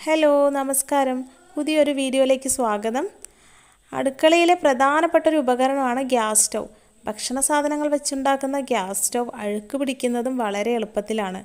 hello നമസ്കാരം പുതിയൊരു വീഡിയോയിലേക്ക് സ്വാഗതം അടുക്കളയിലെ പ്രധാനപ്പെട്ട ഒരു ഉപകരണമാണ് ഗ്യാസ് സ്റ്റൗ ഭക്ഷണ സാധനങ്ങൾ വെച്ചുണ്ടാക്കുന്ന ഗ്യാസ് സ്റ്റൗ അഴുക്ക് പിടിക്കുന്നതും വളരെ എളുപ്പത്തിലാണ്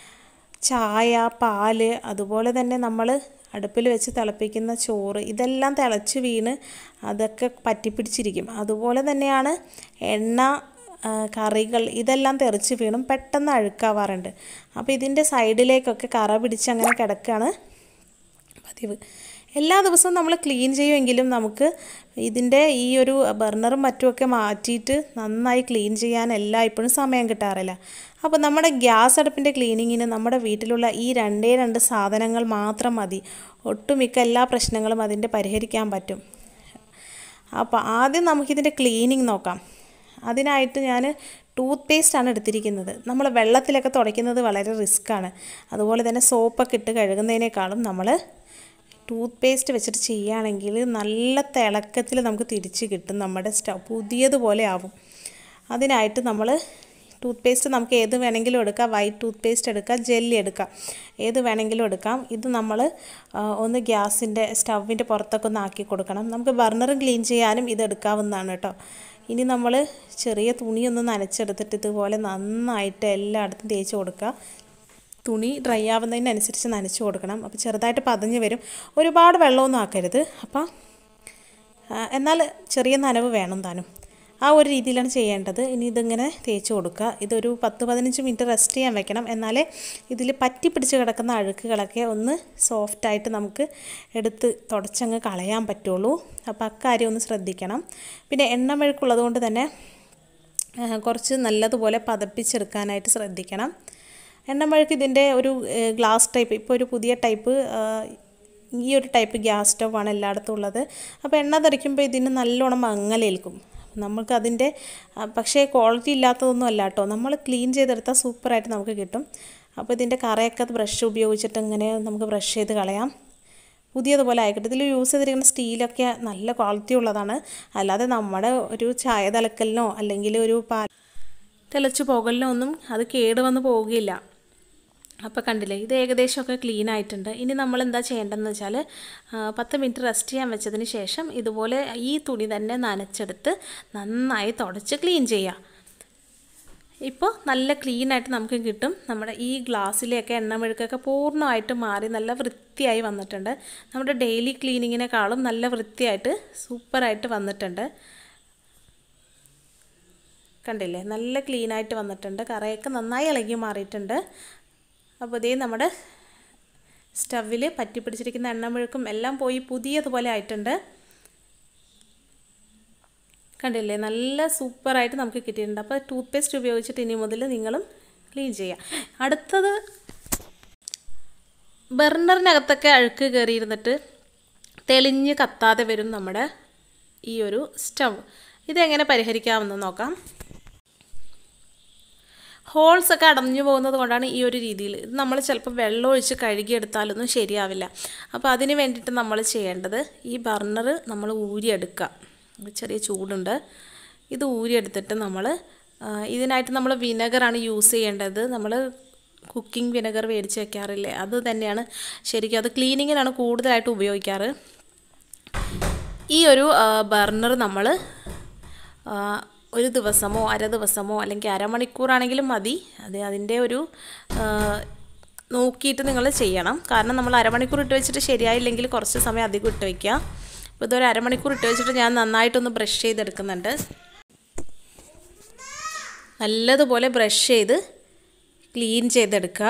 ചായ പാല് അതുപോലെ തന്നെ നമ്മൾ അടുപ്പിൽ വെച്ച് തിളപ്പിക്കുന്ന ചോറ് ഇതെല്ലാം തിളച്ച് വീണ് അതൊക്കെ പറ്റിപ്പിടിച്ചിരിക്കും അതുപോലെ തന്നെയാണ് എണ്ണ ആ, കറികൾ ഇതെല്ലാം തെറിച്ച് വീണും പെട്ടെന്ന് അഴുക്കാവാറുണ്ട് അപ്പോൾ ഇതിൻ്റെ സൈഡിലേക്കൊക്കെ കറ പിടിച്ച് അങ്ങനെ കിടക്കുകയാണ് പതിവ് എല്ലാ ദിവസവും നമ്മൾ ക്ലീൻ ചെയ്യുമെങ്കിലും നമുക്ക് ഇതിൻ്റെ ഈ ഒരു ബർണറും മറ്റുമൊക്കെ മാറ്റിയിട്ട് നന്നായി ക്ലീൻ ചെയ്യാൻ എല്ലായ്പ്പോഴും സമയം കിട്ടാറില്ല അപ്പോൾ നമ്മുടെ ഗ്യാസ് അടുപ്പിൻ്റെ ക്ലീനിങ്ങിന് നമ്മുടെ വീട്ടിലുള്ള ഈ രണ്ടേ രണ്ട് സാധനങ്ങൾ മാത്രം മതി ഒട്ടുമിക്ക എല്ലാ പ്രശ്നങ്ങളും അതിൻ്റെ പരിഹരിക്കാൻ പറ്റും അപ്പോൾ ആദ്യം നമുക്കിതിൻ്റെ ക്ലീനിങ് നോക്കാം അതിനായിട്ട് ഞാൻ ടൂത്ത് പേസ്റ്റാണ് എടുത്തിരിക്കുന്നത് നമ്മൾ വെള്ളത്തിലൊക്കെ തുടയ്ക്കുന്നത് വളരെ റിസ്ക്കാണ് അതുപോലെ തന്നെ സോപ്പൊക്കെ ഇട്ട് കഴുകുന്നതിനേക്കാളും നമ്മൾ ടൂത്ത് പേസ്റ്റ് വെച്ചിട്ട് ചെയ്യുകയാണെങ്കിൽ നല്ല തിളക്കത്തിൽ നമുക്ക് തിരിച്ച് കിട്ടും നമ്മുടെ സ്റ്റവ് പുതിയതുപോലെ ആവും അതിനായിട്ട് നമ്മൾ ടൂത്ത് പേസ്റ്റ് നമുക്ക് ഏത് വേണമെങ്കിലും എടുക്കാം വൈറ്റ് ടൂത്ത് പേസ്റ്റ് എടുക്കാം ജെല്ലി എടുക്കാം ഏത് വേണമെങ്കിലും എടുക്കാം ഇത് നമ്മൾ ആ, ഒന്ന് ഗ്യാസിൻ്റെ സ്റ്റൗവിൻ്റെ പുറത്തൊക്കെ ഒന്ന് ആക്കി കൊടുക്കണം നമുക്ക് ബർണറും ക്ലീൻ ചെയ്യാനും ഇത് എടുക്കാവുന്നതാണ് കേട്ടോ ഇനി നമ്മൾ ചെറിയ തുണിയൊന്ന് നനച്ചെടുത്തിട്ട് ഇതുപോലെ നന്നായിട്ട് എല്ലായിടത്തും തേച്ച് കൊടുക്കുക തുണി ഡ്രൈ ആവുന്നതിനനുസരിച്ച് നനച്ച് കൊടുക്കണം അപ്പോൾ ചെറുതായിട്ട് പതഞ്ഞ് വരും ഒരുപാട് വെള്ളമൊന്നും ആക്കരുത് അപ്പം ആ, എന്നാൽ ചെറിയ നനവ് വേണം താനും ആ ഒരു രീതിയിലാണ് ചെയ്യേണ്ടത് ഇനി ഇതിങ്ങനെ തേച്ച് കൊടുക്കുക ഇതൊരു പത്ത് പതിനഞ്ച് മിനിറ്റ് റെസ്റ്റ് ചെയ്യാൻ വെക്കണം എന്നാലേ ഇതിൽ പറ്റി പിടിച്ച് കിടക്കുന്ന അഴുക്കുകളൊക്കെ ഒന്ന് സോഫ്റ്റായിട്ട് നമുക്ക് എടുത്ത് തുടച്ചങ്ങ് കളയാൻ പറ്റുള്ളൂ അപ്പോൾ അക്കാര്യം ഒന്ന് ശ്രദ്ധിക്കണം പിന്നെ എണ്ണമെഴുക്കുള്ളത് കൊണ്ട് തന്നെ ആ, കുറച്ച് നല്ലതുപോലെ പതപ്പിച്ചെടുക്കാനായിട്ട് ശ്രദ്ധിക്കണം എണ്ണമെഴുക്ക് ഇതിൻ്റെ ഒരു ഗ്ലാസ് ടൈപ്പ് ഇപ്പോൾ ഒരു പുതിയ ടൈപ്പ് ഈ ഒരു ടൈപ്പ് ഗ്യാസ് സ്റ്റൗവാണ് എല്ലായിടത്തും ഉള്ളത് അപ്പോൾ എണ്ണ തെറിക്കുമ്പോൾ ഇതിന് നല്ലോണം മങ്ങലേൽക്കും നമുക്ക് അതിൻ്റെ പക്ഷേ ക്വാളിറ്റി ഇല്ലാത്തതൊന്നും അല്ല കേട്ടോ നമ്മൾ ക്ലീൻ ചെയ്തെടുത്താൽ സൂപ്പറായിട്ട് നമുക്ക് കിട്ടും അപ്പോൾ ഇതിൻ്റെ കറയൊക്കെ ബ്രഷ് ഉപയോഗിച്ചിട്ട് ഇങ്ങനെ നമുക്ക് ബ്രഷ് ചെയ്ത് കളയാം പുതിയതുപോലെ ആയിക്കോട്ടെ ഇതിൽ യൂസ് ചെയ്തിരിക്കുന്ന സ്റ്റീലൊക്കെ നല്ല ക്വാളിറ്റി ഉള്ളതാണ് അല്ലാതെ നമ്മുടെ ഒരു ചായ തലക്കലിനോ അല്ലെങ്കിൽ ഒരു പാ തിളച്ച് പോകലിനോ ഒന്നും അത് കേട് വന്ന് പോവുകയില്ല അപ്പോൾ കണ്ടില്ലേ ഇത് ഏകദേശമൊക്കെ ക്ലീൻ ആയിട്ടുണ്ട് ഇനി നമ്മൾ എന്താ ചെയ്യേണ്ടതെന്ന് വെച്ചാൽ ആ, പത്ത് മിനിറ്റ് റെസ്റ്റ് ചെയ്യാൻ വെച്ചതിന് ശേഷം ഇതുപോലെ ഈ തുണി തന്നെ നനച്ചെടുത്ത് നന്നായി തുടച്ച് ക്ലീൻ ചെയ്യുക ഇപ്പോൾ നല്ല ക്ലീൻ ആയിട്ട് നമുക്ക് കിട്ടും നമ്മുടെ ഈ ഗ്ലാസ്സിലെയൊക്കെ എണ്ണമെഴുക്കൊക്കെ പൂർണ്ണമായിട്ട് മാറി നല്ല വൃത്തിയായി വന്നിട്ടുണ്ട് നമ്മുടെ ഡെയിലി ക്ലീനിങ്ങിനേക്കാളും നല്ല വൃത്തിയായിട്ട് സൂപ്പറായിട്ട് വന്നിട്ടുണ്ട് കണ്ടില്ലേ നല്ല ക്ലീൻ ആയിട്ട് വന്നിട്ടുണ്ട് കറയൊക്കെ നന്നായി ഇളകി മാറിയിട്ടുണ്ട് അപ്പോൾ ഇതേ നമ്മുടെ സ്റ്റവിൽ പറ്റി പിടിച്ചിരിക്കുന്ന എണ്ണമെഴുക്കും എല്ലാം പോയി പുതിയതുപോലെ ആയിട്ടുണ്ട് കണ്ടില്ലേ നല്ല സൂപ്പറായിട്ട് നമുക്ക് കിട്ടിയിട്ടുണ്ട് അപ്പോൾ ടൂത്ത് പേസ്റ്റ് ഉപയോഗിച്ചിട്ട് ഇനി മുതൽ നിങ്ങളും ക്ലീൻ ചെയ്യുക അടുത്തത് ബർണറിനകത്തൊക്കെ അഴുക്ക് കയറിയിരുന്നിട്ട് തെളിഞ്ഞ് കത്താതെ വരും നമ്മുടെ ഈ ഒരു സ്റ്റവ് ഇതെങ്ങനെ പരിഹരിക്കാമെന്ന് നോക്കാം ഹോൾസ് ഒക്കെ അടഞ്ഞു പോകുന്നത് കൊണ്ടാണ് ഈ ഒരു രീതിയിൽ ഇത് നമ്മൾ ചിലപ്പോൾ വെള്ളം ഒഴിച്ച് കഴുകിയെടുത്താലൊന്നും ശരിയാവില്ല അപ്പോൾ അതിന് വേണ്ടിയിട്ട് നമ്മൾ ചെയ്യേണ്ടത് ഈ ബർണർ നമ്മൾ ഊരിയെടുക്കുക ഒരു ചെറിയ ചൂടുണ്ട് ഇത് ഊരിയെടുത്തിട്ട് നമ്മൾ ആ, ഇതിനായിട്ട് നമ്മൾ വിനെഗറാണ് യൂസ് ചെയ്യേണ്ടത് നമ്മൾ കുക്കിംഗ് വിനെഗർ മേടിച്ച് വെക്കാറില്ലേ അത് തന്നെയാണ് ശരിക്കും അത് ക്ലീനിങ്ങിനാണ് കൂടുതലായിട്ട് ഉപയോഗിക്കാറ് ഈ ഒരു ബർണർ നമ്മൾ ഒരു ദിവസമോ അര ദിവസമോ അല്ലെങ്കിൽ അരമണിക്കൂറാണെങ്കിലും മതി അത് അതിൻ്റെ ഒരു ആ, നോക്കിയിട്ട് നിങ്ങൾ ചെയ്യണം കാരണം നമ്മൾ അരമണിക്കൂർ ഇട്ട് വെച്ചിട്ട് ശരിയായില്ലെങ്കിൽ കുറച്ച് സമയം അധികം ഇട്ട് വയ്ക്കുക അപ്പോൾ ഇതൊരു അരമണിക്കൂർ ഇട്ട് വെച്ചിട്ട് ഞാൻ നന്നായിട്ടൊന്ന് ബ്രഷ് ചെയ്തെടുക്കുന്നുണ്ട് നല്ലതുപോലെ ബ്രഷ് ചെയ്ത് ക്ലീൻ ചെയ്തെടുക്കുക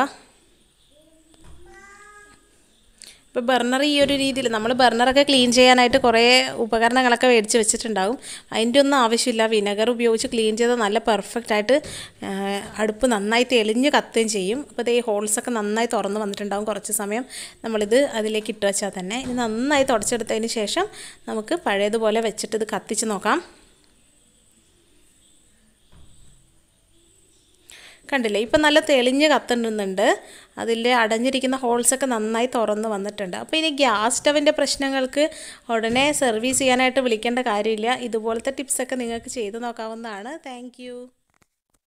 ഇപ്പോൾ ബർണർ ഈ ഒരു രീതിയിൽ നമ്മൾ ബർണറൊക്കെ ക്ലീൻ ചെയ്യാനായിട്ട് കുറേ ഉപകരണങ്ങളൊക്കെ മേടിച്ച് വെച്ചിട്ടുണ്ടാകും അതിൻ്റെ ഒന്നും ആവശ്യമില്ല വിനെഗർ ഉപയോഗിച്ച് ക്ലീൻ ചെയ്താൽ നല്ല പെർഫെക്റ്റ് ആയിട്ട് ആ, അടുപ്പ് നന്നായി തെളിഞ്ഞ് കത്തുകയും ചെയ്യും അപ്പോൾ ഈ ഹോൾസൊക്കെ നന്നായി തുറന്ന് വന്നിട്ടുണ്ടാകും കുറച്ച് സമയം നമ്മളിത് അതിലേക്ക് ഇട്ട് വെച്ചാൽ തന്നെ ഇനി നന്നായി തുടച്ചെടുത്തതിന് ശേഷം നമുക്ക് പഴയതുപോലെ വെച്ചിട്ട് ഇത് കത്തിച്ച് നോക്കാം കണ്ടില്ലേ ഇപ്പം നല്ല തെളിഞ്ഞ് കത്തുന്നുണ്ട് അതിൽ അടഞ്ഞിരിക്കുന്ന ഹോൾസൊക്കെ നന്നായി തുറന്ന് വന്നിട്ടുണ്ട് അപ്പോൾ ഇനി ഗ്യാസ് സ്റ്റവിൻ്റെ പ്രശ്നങ്ങൾക്ക് ഉടനെ സർവീസ് ചെയ്യാനായിട്ട് വിളിക്കേണ്ട കാര്യമില്ല ഇതുപോലത്തെ ടിപ്സൊക്കെ നിങ്ങൾക്ക് ചെയ്ത് നോക്കാവുന്നതാണ് താങ്ക്